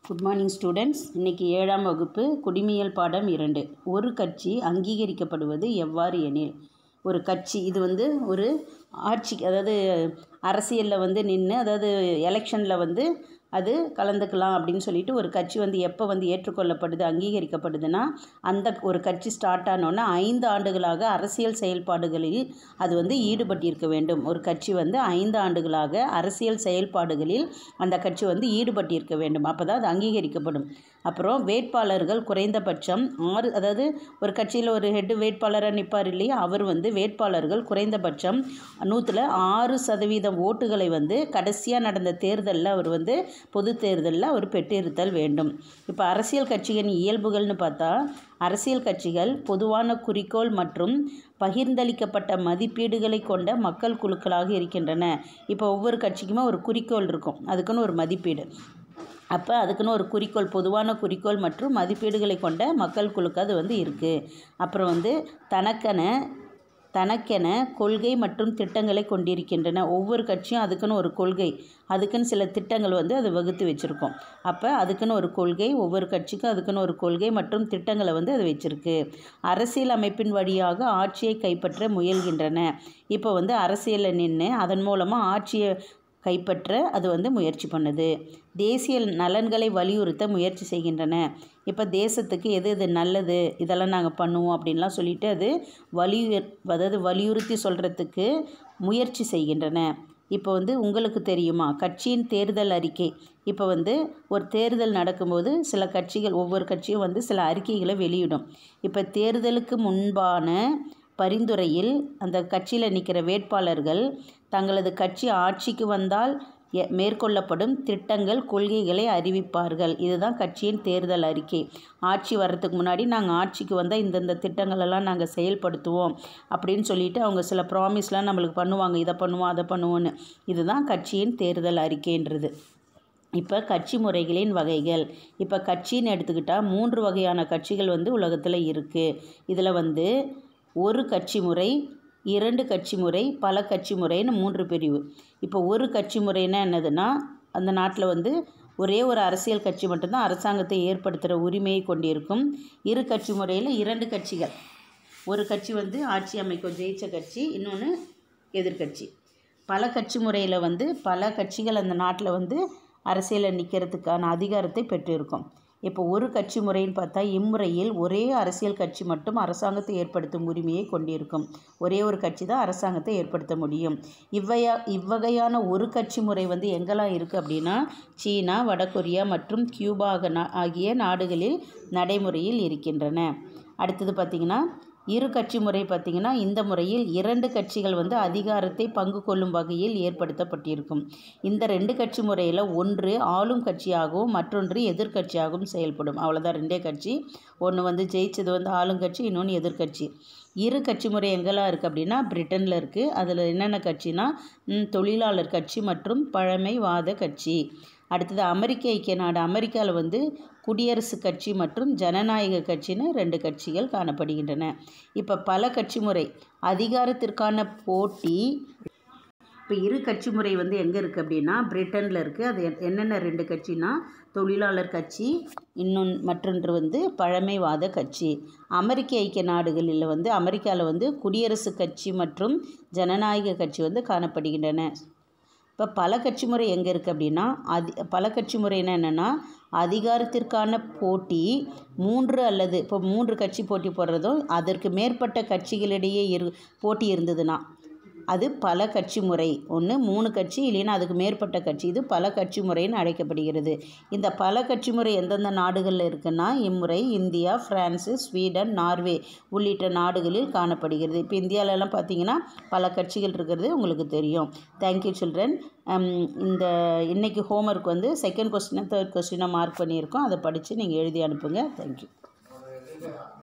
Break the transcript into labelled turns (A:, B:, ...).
A: good morning students இன்றைக்கி ஏழாம் வகுப்பு குடிமியல் பாடம் இரண்டு ஒரு கட்சி அங்கீகரிக்கப்படுவது எவ்வாறு எனில் ஒரு கட்சி இது வந்து ஒரு ஆட்சி அதாவது அரசியலில் வந்து நின்று அதாவது எலெக்ஷனில் வந்து அது கலந்துக்கலாம் அப்படின்னு சொல்லிட்டு ஒரு கட்சி வந்து எப்போ வந்து ஏற்றுக்கொள்ளப்படுது அங்கீகரிக்கப்படுதுன்னா அந்த ஒரு கட்சி ஸ்டார்ட் ஆனோன்னா ஐந்து ஆண்டுகளாக அரசியல் செயல்பாடுகளில் அது வந்து ஈடுபட்டிருக்க வேண்டும் ஒரு கட்சி வந்து ஐந்து ஆண்டுகளாக அரசியல் செயல்பாடுகளில் அந்த கட்சி வந்து ஈடுபட்டிருக்க வேண்டும் அப்போ தான் அது அங்கீகரிக்கப்படும் அப்புறம் வேட்பாளர்கள் குறைந்தபட்சம் ஆறு அதாவது ஒரு கட்சியில் ஒரு ஹெட் வேட்பாளராக நிற்பார் இல்லையா அவர் வந்து வேட்பாளர்கள் குறைந்தபட்சம் நூற்றில் ஆறு சதவீதம் ஓட்டுகளை வந்து கடைசியாக நடந்த தேர்தலில் அவர் வந்து பொது தேர்தலில் அவர் பெற்றிருத்தல் வேண்டும் இப்போ அரசியல் கட்சிகளின் இயல்புகள்னு பார்த்தா அரசியல் கட்சிகள் பொதுவான குறிக்கோள் மற்றும் பகிர்ந்தளிக்கப்பட்ட மதிப்பீடுகளை கொண்ட மக்கள் குழுக்களாக இருக்கின்றன இப்போ ஒவ்வொரு கட்சிக்குமே ஒரு குறிக்கோள் இருக்கும் அதுக்குன்னு ஒரு மதிப்பீடு அப்போ அதுக்குன்னு ஒரு குறிக்கோள் பொதுவான குறிக்கோள் மற்றும் மதிப்பீடுகளை கொண்ட மக்கள் குழுக்கு அது வந்து இருக்குது அப்புறம் வந்து தனக்கென தனக்கென கொள்கை மற்றும் திட்டங்களை கொண்டிருக்கின்றன ஒவ்வொரு கட்சியும் அதுக்குன்னு ஒரு கொள்கை அதுக்குன்னு சில திட்டங்கள் வந்து அது வகுத்து வச்சுருக்கோம் அப்போ அதுக்குன்னு ஒரு கொள்கை ஒவ்வொரு கட்சிக்கும் அதுக்குன்னு ஒரு கொள்கை மற்றும் திட்டங்களை வந்து அது வச்சுருக்கு அரசியல் அமைப்பின் வழியாக ஆட்சியை கைப்பற்ற முயல்கின்றன இப்போ வந்து அரசியலில் நின்று அதன் மூலமாக ஆட்சியை கைப்பற்ற அது வந்து முயற்சி பண்ணுது தேசிய நலன்களை வலியுறுத்த முயற்சி செய்கின்றன இப்போ தேசத்துக்கு எது எது நல்லது இதெல்லாம் நாங்கள் பண்ணுவோம் அப்படின்லாம் சொல்லிட்டு அது வலியு அதாவது வலியுறுத்தி சொல்கிறதுக்கு முயற்சி செய்கின்றன இப்போ வந்து உங்களுக்கு தெரியுமா கட்சியின் தேர்தல் அறிக்கை இப்போ வந்து ஒரு தேர்தல் நடக்கும்போது சில கட்சிகள் ஒவ்வொரு கட்சியும் வந்து சில அறிக்கைகளை வெளியிடும் இப்போ தேர்தலுக்கு முன்பான பரிந்துரையில் அந்த கட்சியில் நிற்கிற வேட்பாளர்கள் தங்களது கட்சி ஆட்சிக்கு வந்தால் மேற்கொள்ளப்படும் திட்டங்கள் கொள்கைகளை அறிவிப்பார்கள் இதுதான் கட்சியின் தேர்தல் அறிக்கை ஆட்சி வர்றதுக்கு முன்னாடி நாங்கள் ஆட்சிக்கு வந்தால் இந்தந்த திட்டங்களெல்லாம் நாங்கள் செயல்படுத்துவோம் அப்படின்னு சொல்லிட்டு அவங்க சில ப்ராமிஸ்லாம் நம்மளுக்கு பண்ணுவாங்க இதை பண்ணுவோம் அதை பண்ணுவோன்னு இதுதான் கட்சியின் தேர்தல் அறிக்கைன்றது இப்போ கட்சி முறைகளின் வகைகள் இப்போ கட்சின்னு எடுத்துக்கிட்டால் மூன்று வகையான கட்சிகள் வந்து உலகத்தில் இருக்குது இதில் வந்து ஒரு கட்சி முறை இரண்டு கட்சி முறை பல கட்சி முறைன்னு மூன்று பிரிவு இப்போ ஒரு கட்சி முறைன்னா என்னதுன்னா அந்த நாட்டில் வந்து ஒரே ஒரு அரசியல் கட்சி மட்டும்தான் அரசாங்கத்தை ஏற்படுத்துகிற உரிமையை கொண்டிருக்கும் இரு கட்சி முறையில் இரண்டு கட்சிகள் ஒரு கட்சி வந்து ஆட்சி அமைக்கும் ஜெயிச்ச கட்சி இன்னொன்று எதிர்கட்சி பல கட்சி முறையில் வந்து பல கட்சிகள் அந்த நாட்டில் வந்து அரசியலில் நிற்கிறதுக்கான அதிகாரத்தை பெற்றிருக்கும் இப்போ ஒரு கட்சி முறைன்னு பார்த்தா இம்முறையில் ஒரே அரசியல் கட்சி மட்டும் அரசாங்கத்தை ஏற்படுத்தும் உரிமையை கொண்டிருக்கும் ஒரே ஒரு கட்சி தான் அரசாங்கத்தை ஏற்படுத்த முடியும் இவ்வையா இவ்வகையான ஒரு கட்சி முறை வந்து எங்கெல்லாம் இருக்குது அப்படின்னா சீனா வடகொரியா மற்றும் கியூபா ஆகிய நாடுகளில் நடைமுறையில் இருக்கின்றன அடுத்தது பார்த்திங்கன்னா இரு கட்சி முறை பார்த்திங்கன்னா இந்த முறையில் இரண்டு கட்சிகள் வந்து அதிகாரத்தை பங்கு கொள்ளும் வகையில் ஏற்படுத்தப்பட்டிருக்கும் இந்த ரெண்டு கட்சி முறையில் ஒன்று ஆளும் கட்சியாகவும் மற்றொன்று எதிர்கட்சியாகவும் செயல்படும் அவ்வளோதான் ரெண்டே கட்சி ஒன்று வந்து ஜெயிச்சது வந்து ஆளுங்கட்சி இன்னொன்று எதிர்கட்சி இரு கட்சி முறை எங்கெல்லாம் இருக்குது அப்படின்னா பிரிட்டனில் இருக்குது அதில் என்னென்ன கட்சினா தொழிலாளர் கட்சி மற்றும் பழமைவாத கட்சி அடுத்தது அமெரிக்க ஐக்கிய நாடு அமெரிக்காவில் வந்து குடியரசுக் கட்சி மற்றும் ஜனநாயக கட்சின்னு ரெண்டு கட்சிகள் காணப்படுகின்றன இப்போ பல கட்சி முறை அதிகாரத்திற்கான போட்டி இப்போ இரு கட்சி முறை வந்து எங்கே இருக்குது அப்படின்னா பிரிட்டனில் இருக்குது அது என்னென்ன ரெண்டு கட்சினா தொழிலாளர் கட்சி இன்னொன்று மற்றொன்று வந்து பழமைவாத கட்சி அமெரிக்க ஐக்கிய நாடுகளில் வந்து அமெரிக்காவில் வந்து குடியரசுக் கட்சி மற்றும் ஜனநாயக கட்சி வந்து காணப்படுகின்றன இப்போ பல கட்சி முறை எங்கே இருக்குது அப்படின்னா அதி பல கட்சி முறைன்னா என்னென்னா அதிகாரத்திற்கான போட்டி மூன்று அல்லது இப்போ மூன்று கட்சி போட்டி போடுறதும் அதற்கு மேற்பட்ட கட்சிகளிடையே இரு போட்டி இருந்ததுன்னா அது பல கட்சி முறை ஒன்று மூணு கட்சி இல்லைன்னா அதுக்கு மேற்பட்ட கட்சி இது பல கட்சி முறைன்னு அழைக்கப்படுகிறது இந்த பல கட்சி முறை எந்தெந்த நாடுகளில் இருக்குன்னா இம்முறை இந்தியா ஃப்ரான்ஸு ஸ்வீடன் நார்வே உள்ளிட்ட நாடுகளில் காணப்படுகிறது இப்போ இந்தியாவிலலாம் பார்த்தீங்கன்னா பல கட்சிகள் இருக்கிறது உங்களுக்கு தெரியும் தேங்க்யூ சில்ட்ரன் இந்த இன்றைக்கி ஹோம்ஒர்க் வந்து செகண்ட் கொஸ்டினை தேர்ட் கொஸ்டினை மார்க் பண்ணியிருக்கோம் அதை படித்து நீங்கள் எழுதி அனுப்புங்க தேங்க்யூ